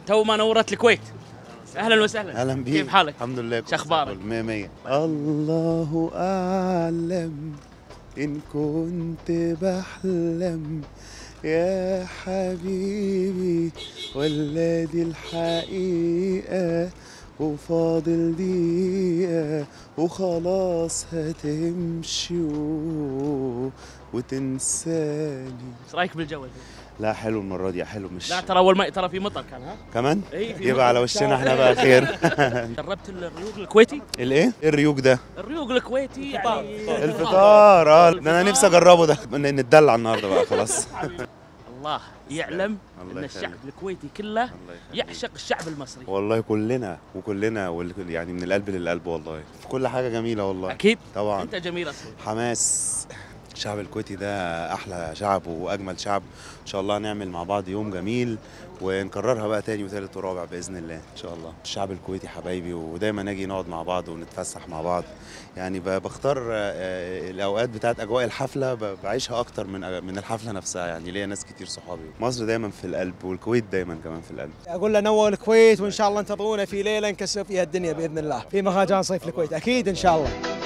تو ما نورت الكويت اهلا وسهلا اهلا بيك كيف حالك؟ الحمد لله كله شخبارك؟ زي الفل، مية مية الله اعلم ان كنت بحلم يا حبيبي ولا دي الحقيقة وفاضل دقيقة وخلاص هتمشي و- وتنساني ايش رايك بالجو لا حلو المرة دي حلو مش لا ترى اول ما ترى في مطر كان ها كمان اي في يبقى على مطر. وشنا احنا بقى خير جربت الريوق الكويتي الايه؟ إيه الريوق ده؟ الريوق الكويتي يعني الفطار اه ده انا نفسي اجربه ده ن- نتدلع النهارده بقى خلاص الله يعلم الله ان يخليك. الشعب الكويتي كله الله يخليك. يعشق الشعب المصري والله كلنا وكلنا وال- يعني من القلب للقلب والله في كل حاجه جميله والله اكيد طبعا انت جميل اصلا حماس الشعب الكويتي ده احلى شعب واجمل شعب ان شاء الله نعمل مع بعض يوم جميل ونكررها بقى تاني وتالت ورابع باذن الله ان شاء الله الشعب الكويتي حبايبي ودايما نجي نقعد مع بعض ونتفسح مع بعض يعني ب- بختار آه، الاوقات بتاعت اجواء الحفله ب- بعيشها اكتر من من الحفله نفسها يعني ليا ناس كتير صحابي مصر دايما في القلب والكويت دايما كمان في القلب اقول له نور الكويت وان شاء الله انتظرونا في ليله نكسر فيها الدنيا باذن الله في مهرجان صيف الكويت اكيد ان شاء الله